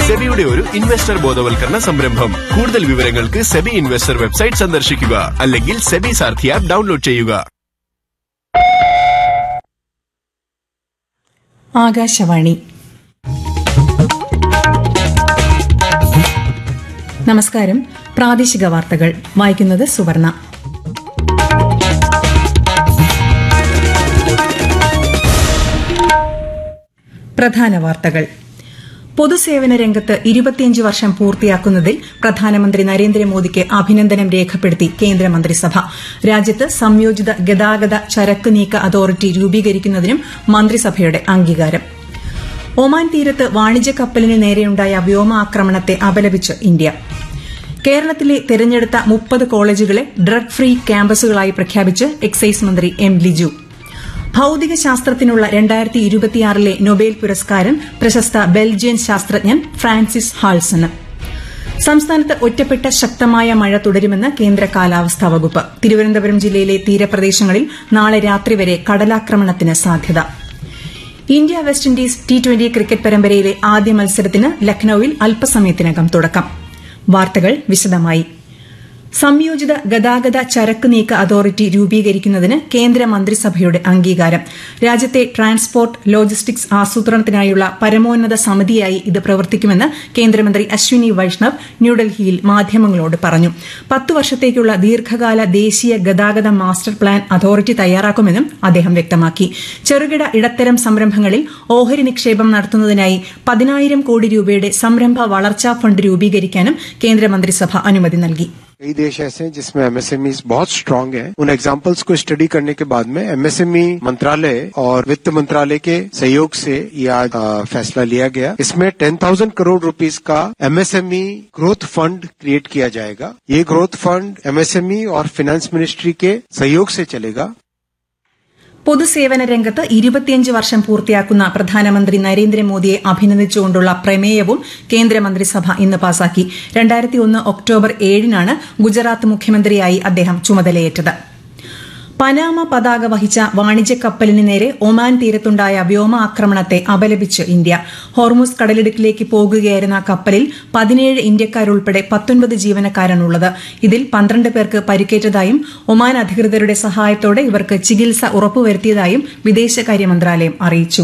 സെബിയുടെ ഒരു ഇൻവെസ്റ്റർ ബോധവൽക്കരണ സംരംഭം കൂടുതൽ വിവരങ്ങൾക്ക് സെബി ഇൻവെസ്റ്റർ വെബ്സൈറ്റ് സന്ദർശിക്കുക അല്ലെങ്കിൽ സെബി സാർഥി ആപ്പ് ഡൗൺലോഡ് ചെയ്യുക ആകാശവാണി നമസ്കാരം പ്രാദേശിക വാർത്തകൾ വായിക്കുന്നത് സുവർണ പ്രധാന വാർത്തകൾ പൊതുസേവന രംഗത്ത് ഇരുപത്തിയഞ്ച് വർഷം പൂർത്തിയാക്കുന്നതിൽ പ്രധാനമന്ത്രി നരേന്ദ്രമോദിക്ക് അഭിനന്ദനം രേഖപ്പെടുത്തി കേന്ദ്രമന്ത്രിസഭ രാജ്യത്ത് സംയോജിത ഗതാഗത ചരക്ക് നീക്ക അതോറിറ്റി രൂപീകരിക്കുന്നതിനും മന്ത്രിസഭയുടെ അംഗീകാരം ഒമാൻ തീരത്ത് വാണിജ്യ കപ്പലിന് നേരെയുണ്ടായ വ്യോമാക്രമണത്തെ അപലപിച്ച് ഇന്ത്യ കേരളത്തിലെ തെരഞ്ഞെടുത്ത മുപ്പത് കോളേജുകളെ ഡ്രഗ് ഫ്രീ ക്യാമ്പസുകളായി പ്രഖ്യാപിച്ച് എക്സൈസ് മന്ത്രി എം ലിജു ഭൌതിക ശാസ്ത്രത്തിനുള്ള രണ്ടായിരത്തി ഇരുപത്തിയാറിലെ നൊബേൽ പുരസ്കാരം പ്രശസ്ത ബെൽജിയൻ ശാസ്ത്രജ്ഞൻ ഫ്രാൻസിസ് ഹാൾസണ് സംസ്ഥാനത്ത് ഒറ്റപ്പെട്ട ശക്തമായ മഴ തുടരുമെന്ന് കേന്ദ്ര കാലാവസ്ഥാ വകുപ്പ് തിരുവനന്തപുരം ജില്ലയിലെ തീരപ്രദേശങ്ങളിൽ നാളെ രാത്രി വരെ കടലാക്രമണത്തിന് സാധ്യത India West Indies T twenty cricket പരമ്പരയിലെ ആദ്യ മത്സരത്തിന് ലക്നൌവിൽ അല്പസമയത്തിനകം തുടക്കം വാർത്തകൾ വിശദമായി സംയോജിത ഗതാഗത ചരക്ക് നീക്ക അതോറിറ്റി രൂപീകരിക്കുന്നതിന് കേന്ദ്ര മന്ത്രിസഭയുടെ അംഗീകാരം രാജ്യത്തെ ട്രാൻസ്പോർട്ട് ലോജിസ്റ്റിക്സ് ആസൂത്രണത്തിനായുള്ള പരമോന്നത സമിതിയായി ഇത് പ്രവർത്തിക്കുമെന്ന് കേന്ദ്രമന്ത്രി അശ്വിനി വൈഷ്ണവ് ന്യൂഡൽഹിയിൽ മാധ്യമങ്ങളോട് പറഞ്ഞു പത്തു വർഷത്തേക്കുള്ള ദീർഘകാല ദേശീയ ഗതാഗത മാസ്റ്റർ പ്ലാൻ അതോറിറ്റി തയ്യാറാക്കുമെന്നും അദ്ദേഹം വ്യക്തമാക്കി ചെറുകിട ഇടത്തരം സംരംഭങ്ങളിൽ ഓഹരി നിക്ഷേപം നടത്തുന്നതിനായി പതിനായിരം കോടി രൂപയുടെ സംരംഭ വളർച്ചാ ഫണ്ട് രൂപീകരിക്കാനും കേന്ദ്രമന്ത്രിസഭ അനുമതി നൽകി कई देश ऐसे हैं जिसमें एमएसएमई बहुत स्ट्रांग है उन एग्जाम्पल्स को स्टडी करने के बाद में एमएसएमई मंत्रालय और वित्त मंत्रालय के सहयोग से यह आज आ, फैसला लिया गया इसमें टेन थाउजेंड करोड़ रुपीस का एमएसएमई ग्रोथ फंड क्रिएट किया जाएगा ये ग्रोथ फंड एमएसएमई और फाइनेंस मिनिस्ट्री के सहयोग से चलेगा പൊതുസേവന രംഗത്ത് ഇരുപത്തിയഞ്ച് വർഷം പൂർത്തിയാക്കുന്ന പ്രധാനമന്ത്രി നരേന്ദ്രമോദിയെ അഭിനന്ദിച്ചുകൊണ്ടുള്ള പ്രമേയവും കേന്ദ്രമന്ത്രിസഭ ഇന്ന് പാസാക്കി രണ്ടായിരത്തി ഒന്ന് ഒക്ടോബർ ഏഴിനാണ് ഗുജറാത്ത് മുഖ്യമന്ത്രിയായി അദ്ദേഹം ചുമതലയേറ്റത് പനാമ പതാക വഹിച്ച വാണിജ്യ കപ്പലിന് നേരെ ഒമാൻ തീരത്തുണ്ടായ വ്യോമാക്രമണത്തെ അപലപിച്ച് ഇന്ത്യ ഹോർമുസ് കടലിടുക്കിലേക്ക് പോകുകയായിരുന്ന കപ്പലിൽ പതിനേഴ് ഇന്ത്യക്കാരുൾപ്പെടെ പത്തൊൻപത് ജീവനക്കാരാണുള്ളത് ഇതിൽ പന്ത്രണ്ട് പേർക്ക് പരിക്കേറ്റതായും ഒമാൻ അധികൃതരുടെ സഹായത്തോടെ ഇവർക്ക് ചികിത്സ ഉറപ്പുവരുത്തിയതായും വിദേശകാര്യ മന്ത്രാലയം അറിയിച്ചു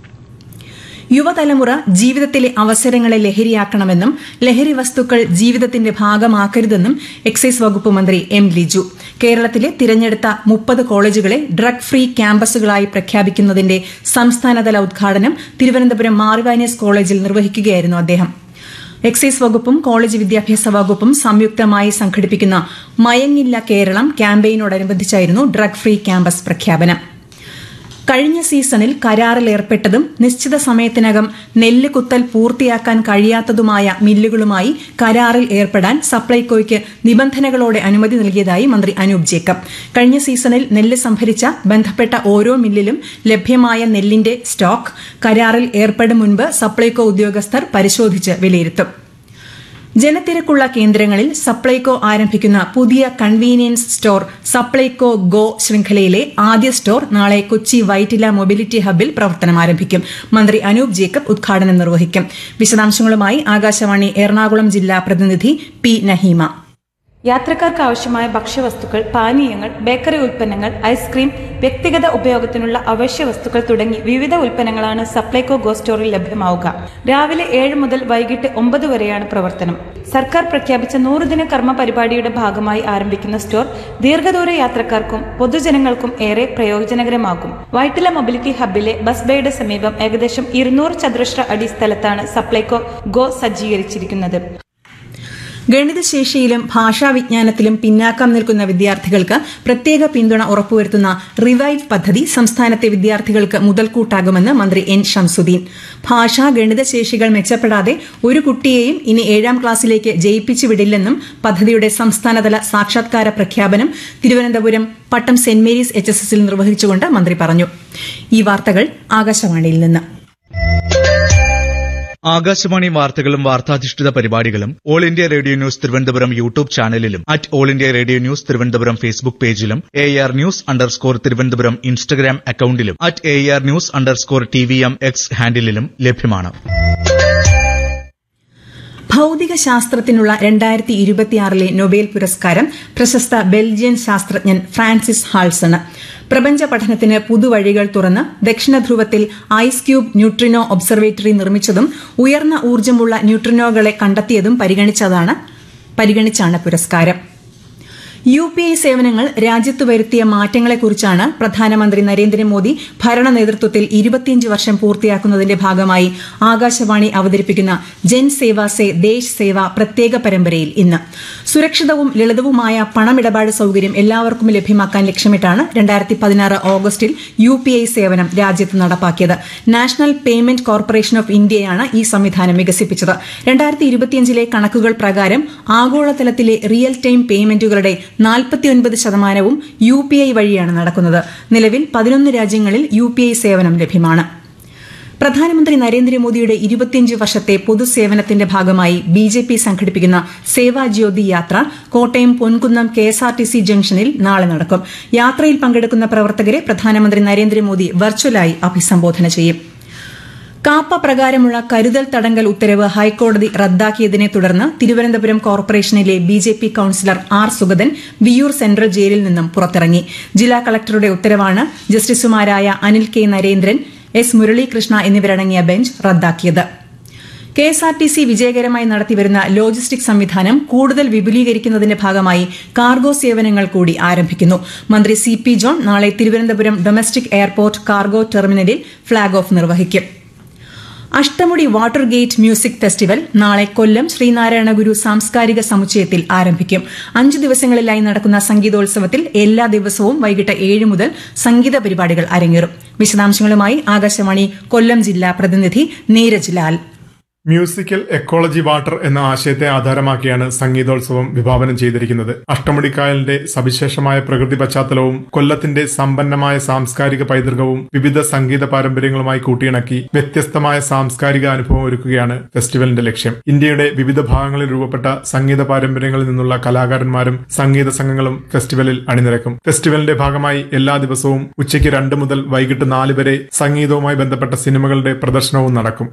യുവതലമുറ ജീവിതത്തിലെ അവസരങ്ങളെ ലഹരിയാക്കണമെന്നും ലഹരി വസ്തുക്കൾ ജീവിതത്തിന്റെ ഭാഗമാക്കരുതെന്നും എക്സൈസ് വകുപ്പ് മന്ത്രി എം ലിജു കേരളത്തിലെ തിരഞ്ഞെടുത്ത മുപ്പത് കോളേജുകളെ ഡ്രഗ് ഫ്രീ ക്യാമ്പസുകളായി പ്രഖ്യാപിക്കുന്നതിന്റെ സംസ്ഥാനതല ഉദ്ഘാടനം തിരുവനന്തപുരം മാർവാനിയസ് കോളേജിൽ നിർവഹിക്കുകയായിരുന്നു അദ്ദേഹം എക്സൈസ് വകുപ്പും കോളേജ് വിദ്യാഭ്യാസ വകുപ്പും സംയുക്തമായി സംഘടിപ്പിക്കുന്ന മയങ്ങില്ല കേരളം ക്യാമ്പയിനോടനുബന്ധിച്ചായിരുന്നു ഡ്രഗ് ഫ്രീ ക്യാമ്പസ് പ്രഖ്യാപനം കഴിഞ്ഞ സീസണിൽ കരാറിൽ ഏർപ്പെട്ടതും നിശ്ചിത സമയത്തിനകം നെല്ല് കുത്തൽ പൂർത്തിയാക്കാൻ കഴിയാത്തതുമായ മില്ലുകളുമായി കരാറിൽ ഏർപ്പെടാൻ സപ്ലൈകോയ്ക്ക് നിബന്ധനകളോടെ അനുമതി നൽകിയതായി മന്ത്രി അനൂപ് ജേക്കബ് കഴിഞ്ഞ സീസണിൽ നെല്ല് സംഭരിച്ച ബന്ധപ്പെട്ട ഓരോ മില്ലിലും ലഭ്യമായ നെല്ലിന്റെ സ്റ്റോക്ക് കരാറിൽ ഏർപ്പെടും മുൻപ് സപ്ലൈകോ ഉദ്യോഗസ്ഥർ പരിശോധിച്ച് വിലയിരുത്തും ജനത്തിരക്കുള്ള കേന്ദ്രങ്ങളിൽ സപ്ലൈകോ ആരംഭിക്കുന്ന പുതിയ കൺവീനിയൻസ് സ്റ്റോർ സപ്ലൈകോ ഗോ ശൃംഖലയിലെ ആദ്യ സ്റ്റോർ നാളെ കൊച്ചി വൈറ്റില മൊബിലിറ്റി ഹബിൽ പ്രവർത്തനം ആരംഭിക്കും മന്ത്രി അനൂപ് ജേക്കബ് ഉദ്ഘാടനം നിർവഹിക്കും വിശദാംശങ്ങളുമായി ആകാശവാണി എറണാകുളം ജില്ലാ പ്രതിനിധി പി നഹീമ യാത്രക്കാർക്ക് ആവശ്യമായ ഭക്ഷ്യവസ്തുക്കൾ പാനീയങ്ങൾ ബേക്കറി ഉൽപ്പന്നങ്ങൾ ഐസ്ക്രീം വ്യക്തിഗത ഉപയോഗത്തിനുള്ള അവശ്യ വസ്തുക്കൾ തുടങ്ങി വിവിധ ഉൽപ്പന്നങ്ങളാണ് സപ്ലൈകോ ഗോ സ്റ്റോറിൽ ലഭ്യമാവുക രാവിലെ ഏഴ് മുതൽ വൈകിട്ട് ഒമ്പത് വരെയാണ് പ്രവർത്തനം സർക്കാർ പ്രഖ്യാപിച്ച നൂറുദിന കർമ്മ പരിപാടിയുടെ ഭാഗമായി ആരംഭിക്കുന്ന സ്റ്റോർ ദീർഘദൂര യാത്രക്കാർക്കും പൊതുജനങ്ങൾക്കും ഏറെ പ്രയോജനകരമാകും വൈറ്റില മൊബിലിറ്റി ഹബിലെ ബസ് ബേയുടെ സമീപം ഏകദേശം ഇരുന്നൂറ് ചതുരശ്ര അടി സ്ഥലത്താണ് സപ്ലൈകോ ഗോ സജ്ജീകരിച്ചിരിക്കുന്നത് ഗണിതശേഷിയിലും ഭാഷാവിജ്ഞാനത്തിലും പിന്നാക്കം നിൽക്കുന്ന വിദ്യാർത്ഥികൾക്ക് പ്രത്യേക പിന്തുണ ഉറപ്പുവരുത്തുന്ന റിവൈവ് പദ്ധതി സംസ്ഥാനത്തെ വിദ്യാർത്ഥികൾക്ക് മുതൽക്കൂട്ടാകുമെന്ന് മന്ത്രി എൻ ഷംസുദ്ദീൻ ഭാഷാ ഗണിതശേഷികൾ മെച്ചപ്പെടാതെ ഒരു കുട്ടിയെയും ഇനി ഏഴാം ക്ലാസ്സിലേക്ക് ജയിപ്പിച്ചു വിടില്ലെന്നും പദ്ധതിയുടെ സംസ്ഥാനതല സാക്ഷാത്കാര പ്രഖ്യാപനം Thiruvananthapuram Pattom saint Mary's H S എസിൽ നിർവഹിച്ചുകൊണ്ട് മന്ത്രി പറഞ്ഞു ഈ വാർത്തകൾ ആകാശവാണിയിൽ നിന്ന് ആകാശവാണി വാർത്തകളും വാർത്താധിഷ്ഠിത പരിപാടികളും all India radio news Thiruvananthapuram YouTube ചാനലിലും at all India radio news Thiruvananthapuram Facebook പേജിലും A R news underscore Thiruvananthapuram Instagram അക്കൌണ്ടിലും at A R news underscore T V M X ഹാൻഡിലും ലഭ്യമാണ് ഭൌതിക ശാസ്ത്രത്തിനുള്ള രണ്ടായിരത്തി ഇരുപത്തിയാറിലെ നൊബേൽ പുരസ്കാരം പ്രശസ്ത ബെൽജിയൻ ശാസ്ത്രജ്ഞൻ ഫ്രാൻസിസ് ഹാൾസണ് പ്രപഞ്ച പഠനത്തിന് പുതുവഴികൾ തുറന്ന് ദക്ഷിണ ധ്രുവത്തിൽ ഐസ് ക്യൂബ് ന്യൂട്രിനോ ഒബ്സർവേറ്ററി നിർമ്മിച്ചതും ഉയർന്ന ഊർജ്ജമുള്ള ന്യൂട്രിനോകളെ കണ്ടെത്തിയതും പരിഗണിച്ചതാണ് പരിഗണിച്ചാണ് പുരസ്കാരം യു പി ഐ സേവനങ്ങൾ രാജ്യത്ത് വരുത്തിയ മാറ്റങ്ങളെക്കുറിച്ചാണ് പ്രധാനമന്ത്രി നരേന്ദ്രമോദി ഭരണ നേതൃത്വത്തിൽ ഇരുപത്തിയഞ്ച് വർഷം പൂർത്തിയാക്കുന്നതിന്റെ ഭാഗമായി ആകാശവാണി അവതരിപ്പിക്കുന്ന ജൻ സേവ സേ ദേശ് സേവ പ്രത്യേക പരമ്പരയിൽ ഇന്ന് സുരക്ഷിതവും ലളിതവുമായ പണമിടപാട് സൌകര്യം എല്ലാവർക്കും ലഭ്യമാക്കാൻ ലക്ഷ്യമിട്ടാണ് രണ്ടായിരത്തി പതിനാറ് ഓഗസ്റ്റിൽ യു പി ഐ സേവനം രാജ്യത്ത് നടപ്പാക്കിയത് നാഷണൽ പേയ്മെന്റ് കോർപ്പറേഷൻ ഓഫ് ഇന്ത്യയാണ് ഈ സംവിധാനം വികസിപ്പിച്ചത് രണ്ടായിരത്തി ഇരുപത്തിയഞ്ചിലെ കണക്കുകൾ പ്രകാരം ആഗോളതലത്തിലെ റിയൽ ടൈം പേയ്മെന്റുകളുടെ നാൽപ്പത്തിയൊൻപത് ശതമാനവും യു പി ഐ വഴിയാണ് നടക്കുന്നത് നിലവിൽ പതിനൊന്ന് രാജ്യങ്ങളിൽ യു പി ഐ സേവനം ലഭ്യമാണ് പ്രധാനമന്ത്രി നരേന്ദ്രമോദിയുടെ ഇരുപത്തിയഞ്ച് വർഷത്തെ പൊതുസേവനത്തിന്റെ ഭാഗമായി ബി ജെ പി സംഘടിപ്പിക്കുന്ന സേവാ ജ്യോതി യാത്ര Kottayam Ponkunnam K S R T C ജംഗ്ഷനിൽ നാളെ നടക്കും യാത്രയിൽ പങ്കെടുക്കുന്ന പ്രവർത്തകരെ പ്രധാനമന്ത്രി നരേന്ദ്രമോദി വെർച്വലായി അഭിസംബോധന ചെയ്യും കാപ്പ പ്രകാരമുള്ള കരുതൽ തടങ്കൽ ഉത്തരവ് ഹൈക്കോടതി റദ്ദാക്കിയതിനെ തുടർന്ന് തിരുവനന്തപുരം കോർപ്പറേഷനിലെ B J P councillor R Sugathan Viyyur central ജയിലിൽ നിന്നും പുറത്തിറങ്ങി ജില്ലാ കളക്ടറുടെ ഉത്തരവാണ് ജസ്റ്റിസുമാരായ അനിൽ കെ നരേന്ദ്രൻ എസ് മുരളീകൃഷ്ണ എന്നിവരടങ്ങിയ ബെഞ്ച് റദ്ദാക്കിയത് K S R T C വിജയകരമായി നടത്തിവരുന്ന ലോജിസ്റ്റിക് സംവിധാനം കൂടുതൽ വിപുലീകരിക്കുന്നതിന്റെ ഭാഗമായി കാർഗോ സേവനങ്ങൾ കൂടി ആരംഭിക്കുന്നു മന്ത്രി സി പി ജോൺ നാളെ തിരുവനന്തപുരം ഡൊമസ്റ്റിക് എയർപോർട്ട് കാർഗോ ടെർമിനലിൽ ഫ്ളാഗ് ഓഫ് നിർവഹിക്കും Ashtamudi water gate music festival നാളെ കൊല്ലം ശ്രീനാരായണ ഗുരു സാംസ്കാരിക സമുച്ചയത്തിൽ ആരംഭിക്കും അഞ്ചു ദിവസങ്ങളിലായി നടക്കുന്ന സംഗീതോത്സവത്തിൽ എല്ലാ ദിവസവും വൈകിട്ട് ഏഴ് മുതൽ സംഗീത പരിപാടികൾ അരങ്ങേറും വിശദാംശങ്ങളുമായി ആകാശവാണി കൊല്ലം ജില്ലാ പ്രതിനിധി Neeraj Lal musical ecology water എന്ന ആശയത്തെ ആധാരമാക്കിയാണ് സംഗീതോത്സവം വിഭാവനം ചെയ്തിരിക്കുന്നത് അഷ്ടമുടിക്കായലിന്റെ സവിശേഷമായ പ്രകൃതി പശ്ചാത്തലവും കൊല്ലത്തിന്റെ സമ്പന്നമായ സാംസ്കാരിക പൈതൃകവും വിവിധ സംഗീത പാരമ്പര്യങ്ങളുമായി കൂട്ടിയിണക്കി വ്യത്യസ്തമായ സാംസ്കാരിക അനുഭവം ഒരുക്കുകയാണ് ഫെസ്റ്റിവലിന്റെ ലക്ഷ്യം ഇന്ത്യയുടെ വിവിധ ഭാഗങ്ങളിൽ രൂപപ്പെട്ട സംഗീത പാരമ്പര്യങ്ങളിൽ നിന്നുള്ള കലാകാരന്മാരും സംഗീത സംഘങ്ങളും ഫെസ്റ്റിവലിൽ അണിനിരക്കും ഫെസ്റ്റിവലിന്റെ ഭാഗമായി എല്ലാ ദിവസവും ഉച്ചയ്ക്ക് രണ്ട് മുതൽ വൈകിട്ട് നാല് വരെ സംഗീതവുമായി ബന്ധപ്പെട്ട സിനിമകളുടെ പ്രദർശനവും നടക്കും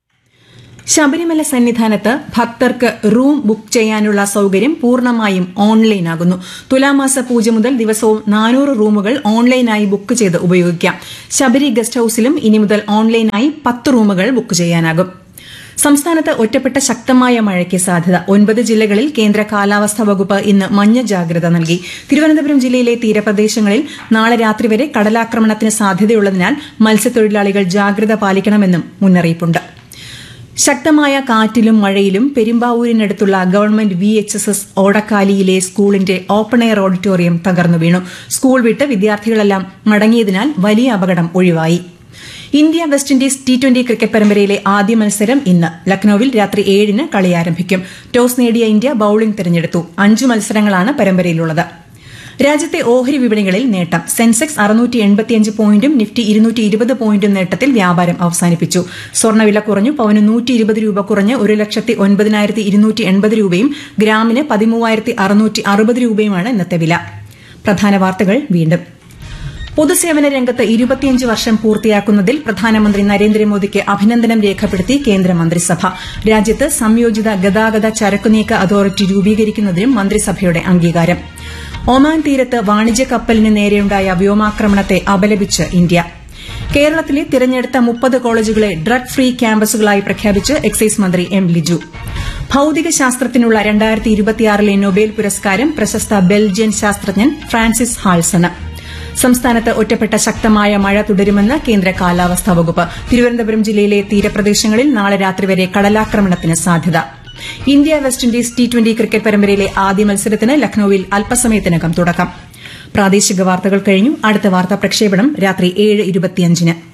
ശബരിമല സന്നിധാനത്ത് ഭക്തർക്ക് റൂം ബുക്ക് ചെയ്യാനുള്ള സൌകര്യം പൂർണ്ണമായും ഓൺലൈനാകുന്നു തുലാമാസ പൂജ മുതൽ ദിവസവും നാനൂറ് റൂമുകൾ ഓൺലൈനായി ബുക്ക് ചെയ്ത് ഉപയോഗിക്കാം ശബരി ഗസ്റ്റ് ഹൌസിലും ഇനി മുതൽ ഓൺലൈനായി പത്ത് റൂമുകൾ ബുക്ക് ചെയ്യാനാകും സംസ്ഥാനത്ത് ഒറ്റപ്പെട്ട ശക്തമായ മഴയ്ക്ക് സാധ്യത ഒൻപത് ജില്ലകളിൽ കേന്ദ്ര കാലാവസ്ഥാ വകുപ്പ് ഇന്ന് മഞ്ഞ ജാഗ്രത നൽകി തിരുവനന്തപുരം ജില്ലയിലെ തീരപ്രദേശങ്ങളിൽ നാളെ രാത്രി വരെ കടലാക്രമണത്തിന് സാധ്യതയുള്ളതിനാൽ മത്സ്യത്തൊഴിലാളികൾ ജാഗ്രത പാലിക്കണമെന്നും മുന്നറിയിപ്പുണ്ട് ശക്തമായ കാറ്റിലും മഴയിലും പെരുമ്പാവൂരിനടുത്തുള്ള government V H S S ഓടക്കാലിയിലെ സ്കൂളിന്റെ ഓപ്പൺ എയർ ഓഡിറ്റോറിയം തകർന്നു വീണു സ്കൂൾ വിട്ട് വിദ്യാർത്ഥികളെല്ലാം മടങ്ങിയതിനാൽ വലിയ അപകടം ഒഴിവായി India West Indies T twenty cricket പരമ്പരയിലെ ആദ്യ മത്സരം ഇന്ന് ലക്നൌവിൽ രാത്രി ഏഴിന് കളി ആരംഭിക്കും ടോസ് നേടിയ ഇന്ത്യ ബൌളിംഗ് തിരഞ്ഞെടുത്തു അഞ്ചു മത്സരങ്ങളാണ് പരമ്പരയിലുള്ളത് രാജ്യത്തെ ഓഹരി വിപണികളിൽ നേട്ടം സെൻസെക്സ് അറുന്നൂറ്റി എൺപത്തിയഞ്ച് പോയിന്റും നിഫ്റ്റി ഇരുന്നൂറ്റി ഇരുപത് പോയിന്റും നേട്ടത്തിൽ വ്യാപാരം അവസാനിപ്പിച്ചു സ്വർണ്ണവില കുറഞ്ഞു പവന് നൂറ്റി ഇരുപത് രൂപ കുറഞ്ഞ് ഒരു ലക്ഷത്തി ഒൻപതിനായിരത്തി ഇരുന്നൂറ്റി എൺപത് രൂപയും ഗ്രാമിന് പതിമൂവായിരത്തി അറുന്നൂറ്റി അറുപത് രൂപയുമാണ് ഇന്നത്തെ വില പ്രധാന വാർത്തകൾ വീണ്ടും പൊതുസേവന രംഗത്ത് ഇരുപത്തിയഞ്ച് വർഷം പൂർത്തിയാക്കുന്നതിൽ പ്രധാനമന്ത്രി നരേന്ദ്രമോദിക്ക് അഭിനന്ദനം രേഖപ്പെടുത്തി കേന്ദ്രമന്ത്രിസഭ രാജ്യത്ത് സംയോജിത ഗതാഗത ചരക്കുനീക്ക അതോറിറ്റി രൂപീകരിക്കുന്നതിനും മന്ത്രിസഭയുടെ അംഗീകാരം ഒമാൻ തീരത്ത് വാണിജ്യ കപ്പലിന് നേരെയുണ്ടായ വ്യോമാക്രമണത്തെ അപലപിച്ച് ഇന്ത്യ കേരളത്തിലെ തിരഞ്ഞെടുത്ത മുപ്പത് കോളേജുകളെ ഡ്രഗ് ഫ്രീ ക്യാമ്പസുകളായി പ്രഖ്യാപിച്ച് എക്സൈസ് മന്ത്രി എം ലിജു ഭൌതിക ശാസ്ത്രത്തിനുള്ള രണ്ടായിരത്തി ഇരുപത്തിയാറിലെ നൊബേൽ പുരസ്കാരം പ്രശസ്ത ബെൽജിയൻ ശാസ്ത്രജ്ഞൻ ഫ്രാൻസിസ് ഹാൾസണ് സംസ്ഥാനത്ത് ഒറ്റപ്പെട്ട ശക്തമായ മഴ തുടരുമെന്ന് കേന്ദ്ര കാലാവസ്ഥാ വകുപ്പ് തിരുവനന്തപുരം ജില്ലയിലെ തീരപ്രദേശങ്ങളിൽ നാളെ രാത്രി വരെ കടലാക്രമണത്തിന് സാധ്യത India West Indies T twenty cricket പരമ്പരയിലെ ആദ്യ മത്സരത്തിന് ലക്നൌവിൽ അല്പസമയത്തിനകം തുടക്കം പ്രാദേശിക വാർത്തകൾ കഴിഞ്ഞു അടുത്ത വാർത്താ പ്രക്ഷേപണം രാത്രി ഏഴ് ഇരുപത്തിയഞ്ചിന്